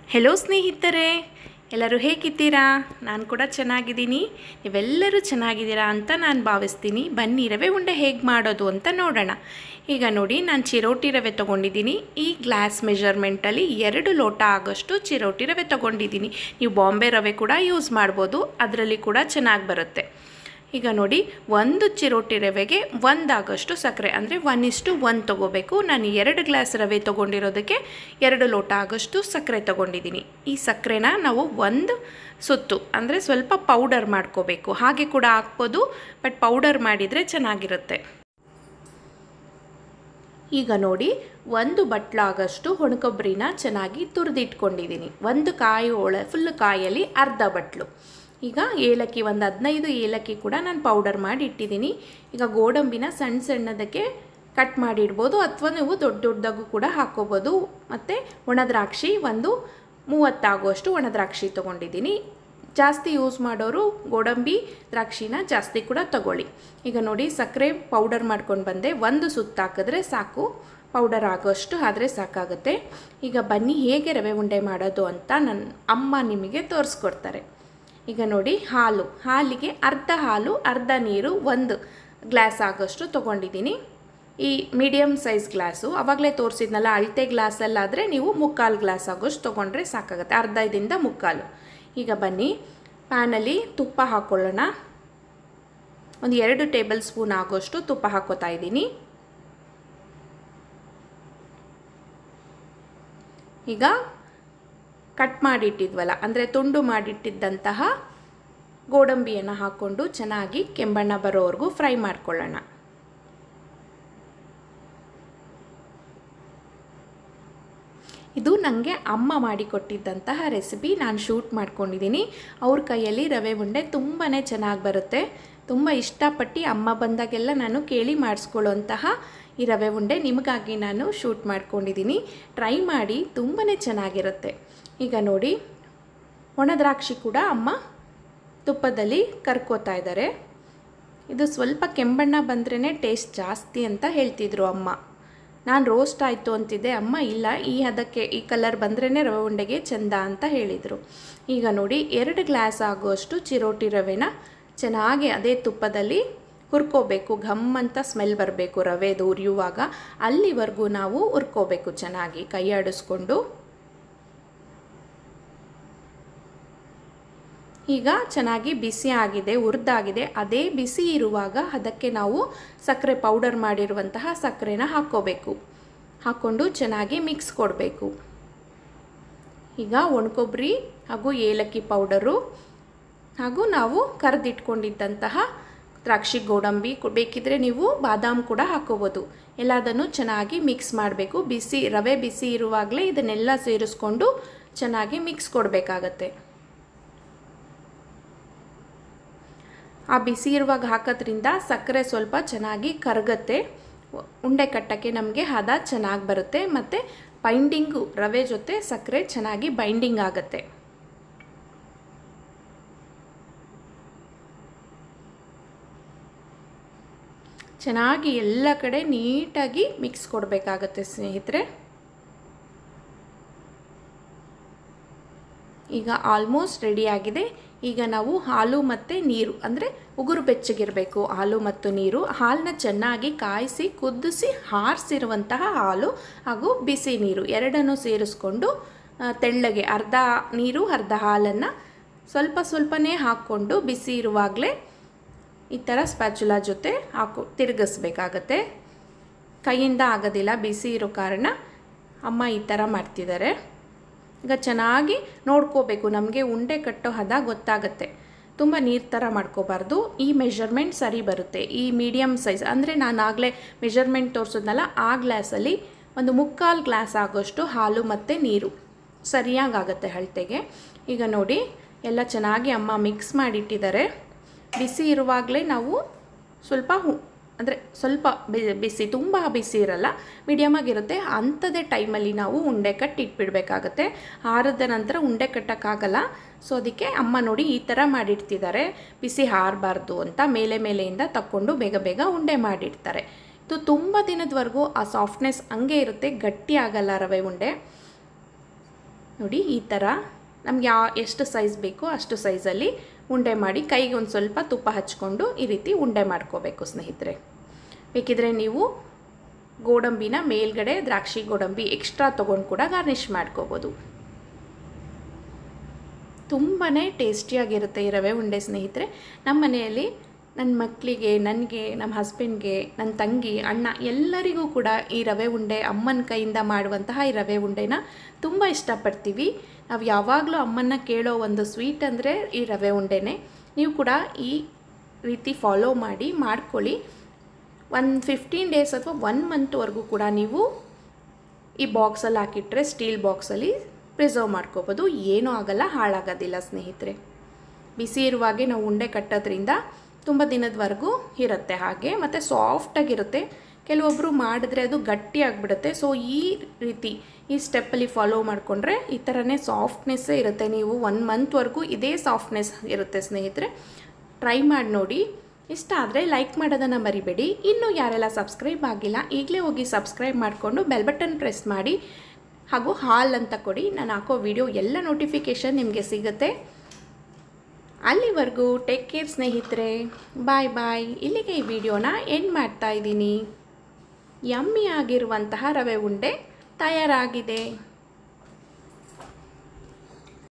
hello ಸ್ನೇಹಿತರೆ ಎಲ್ಲರೂ ಹೇಗಿದ್ದೀರಾ ನಾನು ಕೂಡ ಚೆನ್ನಾಗಿದ್ದೀನಿ ನೀವೆಲ್ಲರೂ ಚೆನ್ನಾಗಿದ್ದೀರಾ ಅಂತ ನಾನು ಭಾವಿಸ್ತೀನಿ ಬನ್ನಿ ರವೆ ಉಂಡೆ ಹೇಗೆ ಮಾಡೋದು ಅಂತ ನೋಡೋಣ ಈಗ ನೋಡಿ ನಾನು ಚಿರೋಟಿ ರವೆ ತೊಗೊಂಡಿದ್ದೀನಿ ಈ ಗ್ಲಾಸ್ ಮೆಷರ್ಮೆಂಟಲ್ಲಿ ಎರಡು ಲೋಟ ಆಗೋಷ್ಟು ಚಿರೋಟಿ ರವೆ ತೊಗೊಂಡಿದ್ದೀನಿ ನೀವು ಬಾಂಬೆ ರವೆ ಕೂಡ ಯೂಸ್ ಮಾಡ್ಬೋದು ಅದರಲ್ಲಿ ಕೂಡ ಚೆನ್ನಾಗಿ ಬರುತ್ತೆ ಈಗ ನೋಡಿ ಒಂದು ಚಿರೋಟಿ ರವೆಗೆ ಒಂದಾಗಷ್ಟು ಸಕ್ಕರೆ ಅಂದರೆ ಒನ್ ಇಷ್ಟು ಒನ್ ತೊಗೋಬೇಕು ನಾನು ಎರಡು ಗ್ಲಾಸ್ ರವೆ ತೊಗೊಂಡಿರೋದಕ್ಕೆ ಎರಡು ಲೋಟ ಆಗೋಷ್ಟು ಸಕ್ಕರೆ ತೊಗೊಂಡಿದ್ದೀನಿ ಈ ಸಕ್ಕರೆನ ನಾವು ಒಂದು ಸುತ್ತು ಅಂದರೆ ಸ್ವಲ್ಪ ಪೌಡರ್ ಮಾಡ್ಕೋಬೇಕು ಹಾಗೆ ಕೂಡ ಹಾಕ್ಬೋದು ಬಟ್ ಪೌಡರ್ ಮಾಡಿದರೆ ಚೆನ್ನಾಗಿರುತ್ತೆ ಈಗ ನೋಡಿ ಒಂದು ಬಟ್ಲಾಗಷ್ಟು ಒಣಕೊಬ್ಬರಿನ ಚೆನ್ನಾಗಿ ತುರಿದಿಟ್ಕೊಂಡಿದ್ದೀನಿ ಒಂದು ಕಾಯಿ ಒಳ ಫುಲ್ ಕಾಯಲ್ಲಿ ಅರ್ಧ ಬಟ್ಲು ಈಗ ಏಲಕ್ಕಿ ಒಂದು ಹದಿನೈದು ಏಲಕ್ಕಿ ಕೂಡ ನಾನು ಪೌಡರ್ ಮಾಡಿ ಇಟ್ಟಿದ್ದೀನಿ ಈಗ ಗೋಡಂಬಿನ ಸಣ್ಣ ಸಣ್ಣದಕ್ಕೆ ಕಟ್ ಮಾಡಿಡ್ಬೋದು ಅಥವಾ ನೀವು ದೊಡ್ಡ ದೊಡ್ಡದಾಗೂ ಕೂಡ ಹಾಕ್ಕೋಬೋದು ಮತ್ತು ಒಣ ದ್ರಾಕ್ಷಿ ಒಂದು ಮೂವತ್ತಾಗುವಷ್ಟು ಒಣ ದ್ರಾಕ್ಷಿ ತೊಗೊಂಡಿದ್ದೀನಿ ಜಾಸ್ತಿ ಯೂಸ್ ಮಾಡೋರು ಗೋಡಂಬಿ ದ್ರಾಕ್ಷಿನ ಜಾಸ್ತಿ ಕೂಡ ತಗೊಳ್ಳಿ ಈಗ ನೋಡಿ ಸಕ್ಕರೆ ಪೌಡರ್ ಮಾಡ್ಕೊಂಡು ಬಂದೆ ಒಂದು ಸುತ್ತು ಹಾಕಿದ್ರೆ ಸಾಕು ಪೌಡರ್ ಆಗೋಷ್ಟು ಆದರೆ ಸಾಕಾಗುತ್ತೆ ಈಗ ಬನ್ನಿ ಹೇಗೆ ರವೆ ಉಂಡೆ ಮಾಡೋದು ಅಂತ ನನ್ನ ಅಮ್ಮ ನಿಮಗೆ ತೋರಿಸ್ಕೊಡ್ತಾರೆ ಈಗ ನೋಡಿ ಹಾಲು ಹಾಲಿಗೆ ಅರ್ಧ ಹಾಲು ಅರ್ಧ ನೀರು ಒಂದು ಗ್ಲಾಸ್ ಆಗೋಷ್ಟು ತೊಗೊಂಡಿದ್ದೀನಿ ಈ ಮೀಡಿಯಮ್ ಸೈಜ್ ಗ್ಲಾಸು ಆವಾಗಲೇ ತೋರಿಸಿದ್ನಲ್ಲ ಅಳತೆ ಗ್ಲಾಸಲ್ಲಾದರೆ ನೀವು ಮುಕ್ಕಾಲು ಗ್ಲಾಸ್ ಆಗೋಷ್ಟು ತೊಗೊಂಡ್ರೆ ಸಾಕಾಗುತ್ತೆ ಅರ್ಧದಿಂದ ಮುಕ್ಕಾಲು ಈಗ ಬನ್ನಿ ಪ್ಯಾನಲ್ಲಿ ತುಪ್ಪ ಹಾಕ್ಕೊಳ್ಳೋಣ ಒಂದು ಎರಡು ಟೇಬಲ್ ಸ್ಪೂನ್ ಆಗೋಷ್ಟು ತುಪ್ಪ ಹಾಕೋತಾ ಇದ್ದೀನಿ ಈಗ ಕಟ್ ಮಾಡಿಟ್ಟಿದ್ವಲ್ಲ ಅಂದರೆ ತುಂಡು ಮಾಡಿಟ್ಟಿದ್ದಂತಹ ಗೋಡಂಬಿಯನ್ನು ಹಾಕ್ಕೊಂಡು ಚೆನ್ನಾಗಿ ಕೆಂಬಣ್ಣ ಬರೋವರೆಗೂ ಫ್ರೈ ಮಾಡ್ಕೊಳ್ಳೋಣ ಇದು ನನಗೆ ಅಮ್ಮ ಮಾಡಿಕೊಟ್ಟಿದ್ದಂತಹ ರೆಸಿಪಿ ನಾನು ಶೂಟ್ ಮಾಡ್ಕೊಂಡಿದ್ದೀನಿ ಅವ್ರ ಕೈಯಲ್ಲಿ ರವೆ ಉಂಡೆ ತುಂಬಾ ಚೆನ್ನಾಗಿ ಬರುತ್ತೆ ತುಂಬ ಇಷ್ಟಪಟ್ಟು ಅಮ್ಮ ಬಂದಾಗೆಲ್ಲ ನಾನು ಕೇಳಿ ಮಾಡಿಸ್ಕೊಳ್ಳೋಂತಹ ಈ ರವೆ ಉಂಡೆ ನಿಮಗಾಗಿ ನಾನು ಶೂಟ್ ಮಾಡ್ಕೊಂಡಿದ್ದೀನಿ ಟ್ರೈ ಮಾಡಿ ತುಂಬಾ ಚೆನ್ನಾಗಿರುತ್ತೆ ಈಗ ನೋಡಿ ಒಣ ದ್ರಾಕ್ಷಿ ಕೂಡ ಅಮ್ಮ ತುಪ್ಪದಲ್ಲಿ ಕರ್ಕೋತಾ ಇದ್ದಾರೆ ಇದು ಸ್ವಲ್ಪ ಕೆಂಬಣ್ಣ ಬಂದ್ರೇ ಟೇಸ್ಟ್ ಜಾಸ್ತಿ ಅಂತ ಹೇಳ್ತಿದ್ರು ಅಮ್ಮ ನಾನು ರೋಸ್ಟ್ ಆಯಿತು ಅಂತಿದ್ದೆ ಅಮ್ಮ ಇಲ್ಲ ಈ ಹದಕ್ಕೆ ಈ ಕಲರ್ ಬಂದ್ರೇ ರವೆ ಉಂಡೆಗೆ ಚೆಂದ ಅಂತ ಹೇಳಿದರು ಈಗ ನೋಡಿ ಎರಡು ಗ್ಲಾಸ್ ಆಗುವಷ್ಟು ಚಿರೋಟಿ ರವೆನ ಚೆನ್ನಾಗಿ ಅದೇ ತುಪ್ಪದಲ್ಲಿ ಹುರ್ಕೋಬೇಕು ಘಮ್ ಅಂತ ಸ್ಮೆಲ್ ಬರಬೇಕು ರವೆದು ಉರಿಯುವಾಗ ಅಲ್ಲಿವರೆಗೂ ನಾವು ಹುರ್ಕೋಬೇಕು ಚೆನ್ನಾಗಿ ಕೈ ಆಡಿಸ್ಕೊಂಡು ಈಗ ಚೆನ್ನಾಗಿ ಬಿಸಿ ಆಗಿದೆ ಹುರಿದಾಗಿದೆ ಅದೇ ಬಿಸಿ ಇರುವಾಗ ಅದಕ್ಕೆ ನಾವು ಸಕ್ಕರೆ ಪೌಡರ್ ಮಾಡಿರುವಂತಹ ಸಕ್ಕರೆನ ಹಾಕ್ಕೋಬೇಕು ಹಾಕ್ಕೊಂಡು ಚೆನ್ನಾಗಿ ಮಿಕ್ಸ್ ಕೊಡಬೇಕು ಈಗ ಒಣಕೊಬ್ಬರಿ ಹಾಗೂ ಏಲಕ್ಕಿ ಪೌಡರು ಹಾಗೂ ನಾವು ಕರೆದಿಟ್ಕೊಂಡಿದ್ದಂತಹ ದ್ರಾಕ್ಷಿ ಗೋಡಂಬಿ ಬೇಕಿದ್ರೆ ನೀವು ಬಾದಾಮ್ ಕೂಡ ಹಾಕೋಬೋದು ಎಲ್ಲದನ್ನು ಚೆನ್ನಾಗಿ ಮಿಕ್ಸ್ ಮಾಡಬೇಕು ಬಿಸಿ ರವೆ ಬಿಸಿ ಇರುವಾಗಲೇ ಇದನ್ನೆಲ್ಲ ಸೇರಿಸ್ಕೊಂಡು ಚೆನ್ನಾಗಿ ಮಿಕ್ಸ್ ಕೊಡಬೇಕಾಗತ್ತೆ ಆ ಬಿಸಿ ಇರುವಾಗ ಹಾಕೋದ್ರಿಂದ ಸಕ್ಕರೆ ಸ್ವಲ್ಪ ಚೆನ್ನಾಗಿ ಕರಗತ್ತೆ ಉಂಡೆ ಕಟ್ಟಕ್ಕೆ ನಮಗೆ ಹದ ಚೆನ್ನಾಗಿ ಬರುತ್ತೆ ಮತ್ತು ಬೈಂಡಿಂಗು ರವೆ ಜೊತೆ ಸಕ್ಕರೆ ಚೆನ್ನಾಗಿ ಬೈಂಡಿಂಗ್ ಆಗುತ್ತೆ ಚೆನ್ನಾಗಿ ಎಲ್ಲ ಕಡೆ ನೀಟಾಗಿ ಮಿಕ್ಸ್ ಕೊಡಬೇಕಾಗತ್ತೆ ಸ್ನೇಹಿತರೆ ಈಗ ಆಲ್ಮೋಸ್ಟ್ ರೆಡಿಯಾಗಿದೆ ಈಗ ನಾವು ಹಾಲು ಮತ್ತು ನೀರು ಅಂದರೆ ಉಗುರು ಬೆಚ್ಚಗಿರಬೇಕು ಹಾಲು ಮತ್ತು ನೀರು ಹಾಲನ್ನ ಚೆನ್ನಾಗಿ ಕಾಯಿಸಿ ಕುದಿಸಿ ಹಾರಿಸಿರುವಂತಹ ಹಾಲು ಹಾಗೂ ಬಿಸಿ ನೀರು ಎರಡನ್ನೂ ಸೇರಿಸ್ಕೊಂಡು ತೆಳ್ಳಗೆ ಅರ್ಧ ನೀರು ಅರ್ಧ ಹಾಲನ್ನು ಸ್ವಲ್ಪ ಸ್ವಲ್ಪನೇ ಹಾಕ್ಕೊಂಡು ಬಿಸಿ ಇರುವಾಗಲೇ ಈ ಥರ ಸ್ಪ್ಯಾಚುಲಾ ಜೊತೆ ಹಾಕೊ ತಿರುಗಿಸ್ಬೇಕಾಗತ್ತೆ ಕೈಯಿಂದ ಆಗೋದಿಲ್ಲ ಬಿಸಿ ಇರೋ ಕಾರಣ ಅಮ್ಮ ಈ ಥರ ಮಾಡ್ತಿದ್ದಾರೆ ಈಗ ಚೆನ್ನಾಗಿ ನೋಡ್ಕೋಬೇಕು ನಮಗೆ ಉಂಡೆ ಕಟ್ಟೋ ಹದ ಗೊತ್ತಾಗುತ್ತೆ ತುಂಬ ನೀರು ಥರ ಮಾಡ್ಕೋಬಾರ್ದು ಈ ಮೆಷರ್ಮೆಂಟ್ ಸರಿ ಬರುತ್ತೆ ಈ ಮೀಡಿಯಮ್ ಸೈಜ್ ಅಂದರೆ ನಾನು ಆಗಲೇ ಮೆಷರ್ಮೆಂಟ್ ತೋರಿಸಿದ್ನಲ್ಲ ಆ ಗ್ಲಾಸಲ್ಲಿ ಒಂದು ಮುಕ್ಕಾಲು ಗ್ಲಾಸ್ ಆಗೋಷ್ಟು ಹಾಲು ಮತ್ತು ನೀರು ಸರಿಯಾಗುತ್ತೆ ಅಳತೆಗೆ ಈಗ ನೋಡಿ ಎಲ್ಲ ಚೆನ್ನಾಗಿ ಅಮ್ಮ ಮಿಕ್ಸ್ ಮಾಡಿಟ್ಟಿದ್ದಾರೆ ಬಿಸಿ ಇರುವಾಗಲೇ ನಾವು ಸ್ವಲ್ಪ ಹು ಅಂದರೆ ಸ್ವಲ್ಪ ಬಿಸಿ ತುಂಬ ಬಿಸಿ ಇರಲ್ಲ ಮೀಡಿಯಮಾಗಿರುತ್ತೆ ಅಂಥದ್ದೇ ಟೈಮಲ್ಲಿ ನಾವು ಉಂಡೆ ಕಟ್ಟಿ ಇಟ್ಬಿಡಬೇಕಾಗತ್ತೆ ಆರದ ನಂತರ ಉಂಡೆ ಕಟ್ಟೋಕ್ಕಾಗಲ್ಲ ಸೊ ಅದಕ್ಕೆ ಅಮ್ಮ ನೋಡಿ ಈ ಥರ ಮಾಡಿಡ್ತಿದ್ದಾರೆ ಬಿಸಿ ಹಾರಬಾರ್ದು ಅಂತ ಮೇಲೆ ಮೇಲೆಯಿಂದ ತಕ್ಕೊಂಡು ಬೇಗ ಬೇಗ ಉಂಡೆ ಮಾಡಿಡ್ತಾರೆ ಇದು ತುಂಬ ದಿನದವರೆಗೂ ಆ ಸಾಫ್ಟ್ನೆಸ್ ಹಂಗೆ ಇರುತ್ತೆ ಗಟ್ಟಿ ಆಗಲ್ಲ ರವೆ ಉಂಡೆ ನೋಡಿ ಈ ಥರ ನಮ್ಗೆ ಯಾ ಎಷ್ಟು ಸೈಜ್ ಬೇಕೋ ಅಷ್ಟು ಸೈಜಲ್ಲಿ ಉಂಡೆ ಮಾಡಿ ಕೈಗೆ ಒಂದು ಸ್ವಲ್ಪ ತುಪ್ಪ ಹಚ್ಕೊಂಡು ಈ ರೀತಿ ಉಂಡೆ ಮಾಡ್ಕೋಬೇಕು ಸ್ನೇಹಿತರೆ ಬೇಕಿದ್ರೆ ನೀವು ಗೋಡಂಬಿನ ಮೇಲ್ಗಡೆ ದ್ರಾಕ್ಷಿ ಗೋಡಂಬಿ ಎಕ್ಸ್ಟ್ರಾ ತೊಗೊಂಡು ಕೂಡ ಗಾರ್ನಿಷ್ ಮಾಡ್ಕೋಬೋದು ತುಂಬಾ ಟೇಸ್ಟಿಯಾಗಿರುತ್ತೆ ಈ ರವೆ ಉಂಡೆ ಸ್ನೇಹಿತರೆ ನಮ್ಮ ಮನೆಯಲ್ಲಿ ನನ್ನ ಮಕ್ಕಳಿಗೆ ನನಗೆ ನಮ್ಮ ಹಸ್ಬೆಂಡ್ಗೆ ನನ್ನ ತಂಗಿ ಅಣ್ಣ ಎಲ್ಲರಿಗೂ ಕೂಡ ಈ ರವೆ ಉಂಡೆ ಅಮ್ಮನ ಕೈಯಿಂದ ಮಾಡುವಂತಹ ಈ ರವೆ ಉಂಡೆನ ತುಂಬ ಇಷ್ಟಪಡ್ತೀವಿ ನಾವು ಯಾವಾಗಲೂ ಅಮ್ಮನ್ನ ಕೇಳೋ ಒಂದು ಸ್ವೀಟ್ ಅಂದರೆ ಈ ರವೆ ಉಂಡೆನೇ ನೀವು ಕೂಡ ಈ ರೀತಿ ಫಾಲೋ ಮಾಡಿ ಮಾಡ್ಕೊಳ್ಳಿ ಒಂದು ಫಿಫ್ಟೀನ್ ಡೇಸ್ ಅಥವಾ ಒನ್ ಮಂತ್ವರೆಗೂ ಕೂಡ ನೀವು ಈ ಬಾಕ್ಸಲ್ಲಿ ಹಾಕಿಟ್ರೆ ಸ್ಟೀಲ್ ಬಾಕ್ಸಲ್ಲಿ ಪ್ರಿಸರ್ವ್ ಮಾಡ್ಕೋಬೋದು ಏನೂ ಆಗಲ್ಲ ಹಾಳಾಗೋದಿಲ್ಲ ಸ್ನೇಹಿತರೆ ಬಿಸಿ ಇರುವಾಗೆ ನಾವು ಉಂಡೆ ಕಟ್ಟೋದ್ರಿಂದ ತುಂಬ ದಿನದವರೆಗೂ ಇರುತ್ತೆ ಹಾಗೆ ಮತ್ತು ಸಾಫ್ಟಾಗಿರುತ್ತೆ ಕೆಲವೊಬ್ಬರು ಮಾಡಿದ್ರೆ ಅದು ಗಟ್ಟಿ ಆಗಿಬಿಡುತ್ತೆ ಸೊ ಈ ರೀತಿ ಈ ಸ್ಟೆಪ್ಪಲ್ಲಿ ಫಾಲೋ ಮಾಡಿಕೊಂಡ್ರೆ ಈ ಥರನೇ ಸಾಫ್ಟ್ನೆಸ್ಸೇ ಇರುತ್ತೆ ನೀವು ಒನ್ ಮಂತ್ವರೆಗೂ ಇದೇ ಸಾಫ್ಟ್ನೆಸ್ ಇರುತ್ತೆ ಸ್ನೇಹಿತರೆ ಟ್ರೈ ಮಾಡಿ ನೋಡಿ ಇಷ್ಟ ಆದರೆ ಲೈಕ್ ಮಾಡೋದನ್ನು ಮರಿಬೇಡಿ ಇನ್ನೂ ಯಾರೆಲ್ಲ ಸಬ್ಸ್ಕ್ರೈಬ್ ಆಗಿಲ್ಲ ಈಗಲೇ ಹೋಗಿ ಸಬ್ಸ್ಕ್ರೈಬ್ ಮಾಡಿಕೊಂಡು ಬೆಲ್ ಬಟನ್ ಪ್ರೆಸ್ ಮಾಡಿ ಹಾಗೂ ಹಾಲ್ ಅಂತ ಕೊಡಿ ನಾನು ಹಾಕೋ ವಿಡಿಯೋ ಎಲ್ಲ ನೋಟಿಫಿಕೇಷನ್ ನಿಮಗೆ ಸಿಗುತ್ತೆ ಅಲ್ಲಿವರೆಗೂ ಟೇಕ್ ಕೇರ್ ಸ್ನೇಹಿತರೆ ಬಾಯ್ ಬಾಯ್ ಇಲ್ಲಿಗೆ ಈ ವಿಡಿಯೋನ ಎಂಡ್ ಮಾಡ್ತಾ ಇದ್ದೀನಿ ಯಮ್ಮಿ ಆಗಿರುವಂತಹ ರವೆ ಉಂಡೆ ತಯಾರಾಗಿದೆ